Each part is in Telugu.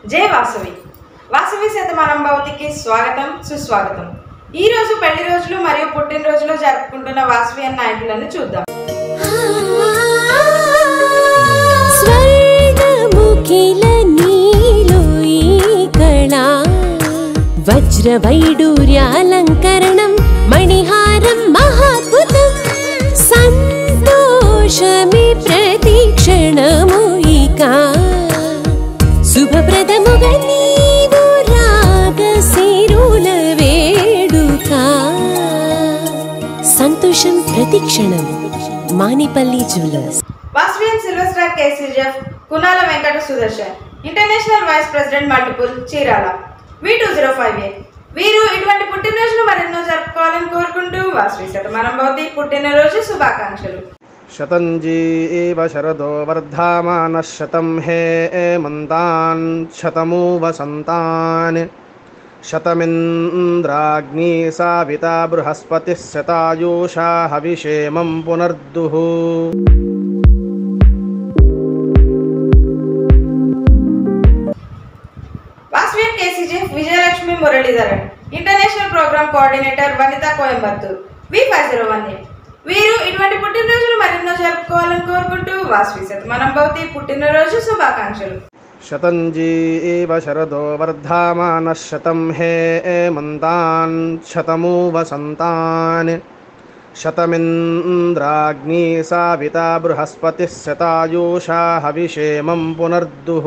జై వాసవి వాసవి శతమానం భవతికి స్వాగతం సుస్వాగతం ఈ రోజు పెళ్లి రోజులు మరియు పుట్టినరోజులు జరుపుకుంటున్న వాసవి నాయకులను చూద్దాం స్వర్గముఖిల నీలో ఈ కళా వజ్రవైడూర్యాలంకరణం మణిహారం మహాద్భుతం సంతోషమి ప్రతిక్షణము ఇక శుభప్రదముగా నీవు రాగ సిరుల వేడుక సంతోషం ప్రతిక్షణం Manipalli jewellers Vasavian silver star KCGF Kunala Venkata Sudarshan international vice president multiple Chirala V two zero five A వీరు ఇటువంటి పుట్టినరోజులు మరెన్నో జరుపుకోవాలని కోరుకుంటూ వాసవి శతమానం భవతి పుట్టినరోజు శుభాకాంక్షలు शतञ्जीव शरदो वर्धामानः शतं हे एमन्तान् शतमु वसन्तान् शतमिन्द्राग्नी साविता बृहस्पतिः शतायुषा हविषेमं पुनर्दुः Vasavian KCGF Vijayalakshmi Muralidharan international programme coordinator Vanitha Coimbatore V five zero one eight వీరు ఇటువంటి పుట్టినరోజులు మరెన్నో జరుపుకోవాలని కోరుకుంటూ వాసవి శతమానం భవతి పుట్టినరోజు శుభాకాంక్షలు शतञ्जीव शरदो वर्धामानः शतं हे एमन्तान् शतमु वसन्तान् शतमिन्द्राग्नी साविता बृहस्पतिः शतायुषा हविषेमं पुनर्दुः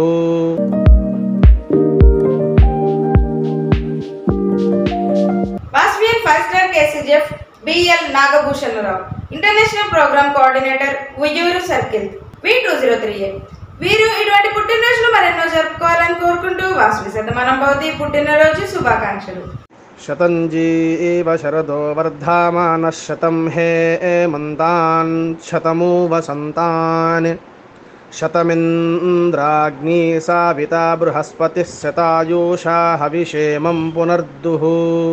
Vasavian five star KCGF BL Nagabhushanarao international programme coordinator Vuyyuru circle V two zero three eight వీరు ఇటువంటి పుట్టినరోజులు మరెన్నో జరుపుకోవాలని కోరుకుంటూ వాసవి శతమానం భవతి పుట్టినరోజు శుభాకాంక్షలు शतञ्जीव शरदो वर्धामानः शतं हे एमन्तान् शतमु वसन्तान् शतमिन्द्राग्नी साविता बृहस्पतिः शतायुषा हविषेमं पुनर्दुः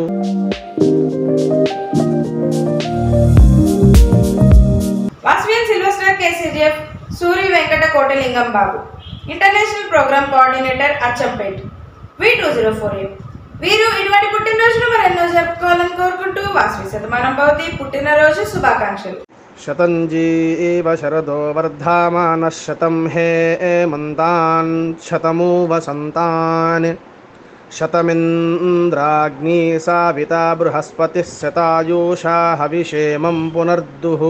Vasavian silver star KCGF Suri Venkata Kotalingam Babu international programme coordinator Achampet V two zero four eight వీరు ఇటువంటి పుట్టినరోజులు మరెన్నో జరుపుకోవాలని కోరుకుంటూ వాసవి శతమానం భవతి పుట్టినరోజు శుభాకాంక్షలు शतञ्जीव शरदो वर्धामानः शतं हे एमन्तान् शतमु वसन्तान् शतमिन्द्राग्नी साविता बृहस्पतिः शतायुषा हविषेमं पुनर्दुः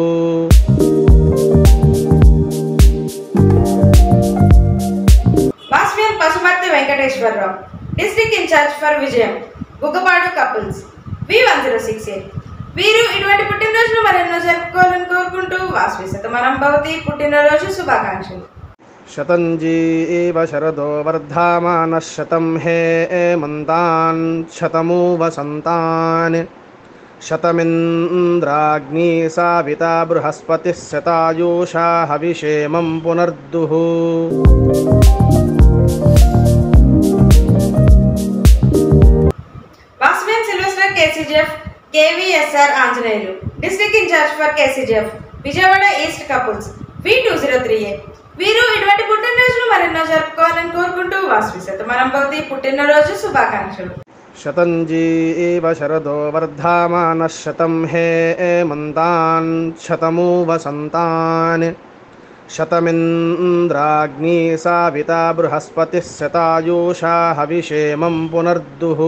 Vasavian Pasumarthi Venkateswararao district incharge for Vijayam Guggapadu couples V one zero six eight వీరు ఇటువంటి పుట్టినరోజులు మరెన్నో జరుపుకోవాలని కోరుకుంటూ వాసవి శతమానం భవతి పుట్టినరోజు శుభాకాంక్షలు शतञ्जीव शरदो वर्धामानः शतं हे एमन्तान् शतमु वसन्तान् शतमिन्द्राग्नी साविता बृहस्पतिः शतायुषा हविषेमं पुनर्दुः Vasavian silver star KCGF KVSR Anjaneyulu district incharge for KCGF Vijayawada east couples V two zero three A వీరు ఇటువంటి పుట్టినరోజులు మరెన్నో జరుపుకోవాలని కోరుకుంటూ వాసవి శతమానం భవతి పుట్టినరోజు శుభాకాంక్షలు शतञ्जीव शरदो वर्धामानः शतं हे एमन्तान् शतमु वसन्तान् शतमिन्द्राग्नी साविता बृहस्पतिः शतायुषा हविषेमं पुनर्दुः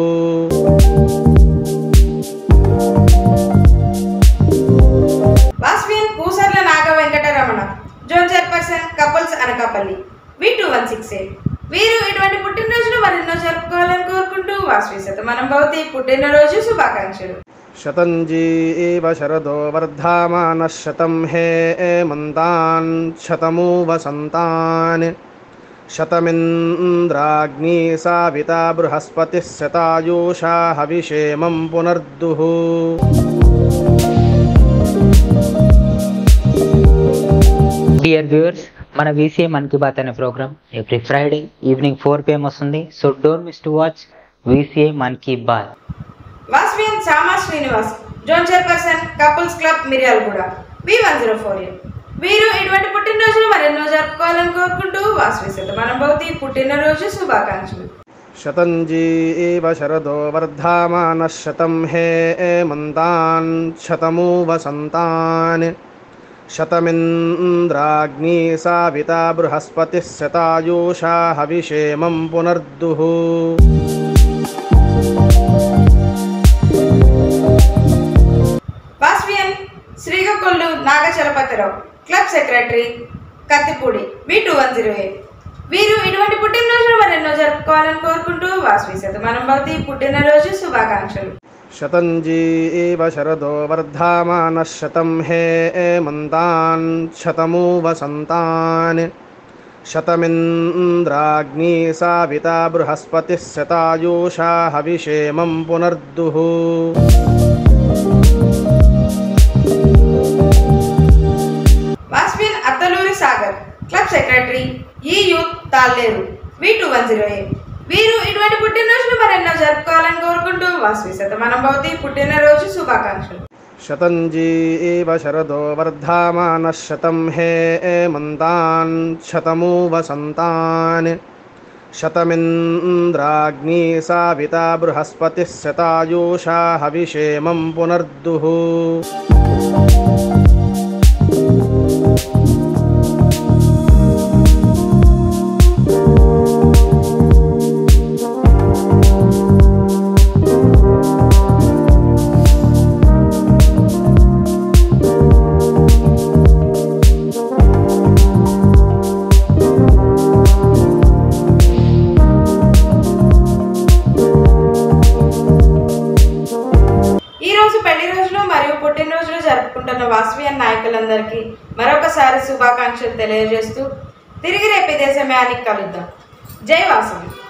Vasavian Pusarla Naga Venkataramana zone chairperson couples Anakapalli V two one six eight వీరు ఇటువంటి పుట్టినరోజులు మరెన్నో జరుపుకోవాలని కోరుకుంటూ వాసవి శతమానం భవతి పుట్టినరోజు శుభాకాంక్షలు शतञ्जीव शरदो वर्धामानः शतं हे एमन्तान् शतमु वसन्तान् शतमिन्द्राग्नी साविता बृहस्पतिः शतायुषा हविषेमं पुनर्दुः డియర్ వ్యూవర్స్ మన వీసీఏ మన్ కీ బాత్ అనే programme every Friday evening four PM వస్తుంది so don't miss to watch VCA Mann Ki Baat Vasavian Sama Srinivas zone chairperson couples club Miryalaguda V one zero four eight వీరు ఇటువంటి పుట్టినరోజులు మరెన్నో జరుపుకోవాలని కోరుకుంటూ వాసవి శతమానం భవతి పుట్టినరోజు శుభాకాంక్షలు शतञ्जीव शरदो वर्धामानः शतं हेमन्तान् शतमु वसन्तान् शतमिन्द्राग्नी साविता बृहस्पतिः शतायुषा हविषेमं पुनर्दुः Vasavian Srigakollu Nagachalapathirao club secretary Kathipudi V two one zero eight వీరు ఇటువంటి పుట్టినరోజులు మరెన్నో జరుపుకోవాలని కోరుకుంటూ వాస్వి శతమానం భవతి పుట్టినరోజు శుభాకాంక్షలు शतञ्जीव शरदो वर्धामानः शतं हेमन्तान् शतमु वसन्तान् शतमिन्द्राग्नी साविता बृहस्पतिः शतायुषा हविषेमं पुनर्दुः వాస్వియన్ అత్తలూరి సాగర్ క్లబ్ సెక్రటరీ ఈ youth Talleru V two one zero eight వీరు ఇటువంటి పుట్టినరోజులు మరెన్నో జరుపుకోవాలని కోరుకుంటూ వాస్వి శతమానం భవతి పుట్టినరోజు శుభాకాంక్షలు शतञ्जीव शरदो वर्धामानः शतं हेमन्तान् शतमु वसन्तान् शतमिन्द्राग्नी साविता बृहस्पतिः शतायुषा हविषेमं पुनर्दुः ఈ రోజు పెళ్లి రోజులు మరియు పుట్టినరోజులు జరుపుకుంటున్న వాస్వియన్ నాయకులందరికీ మరొకసారి శుభాకాంక్షలు తెలియజేస్తూ తిరిగి రేపు ఇదే సమయానికి కలుద్దాం జై వాసవి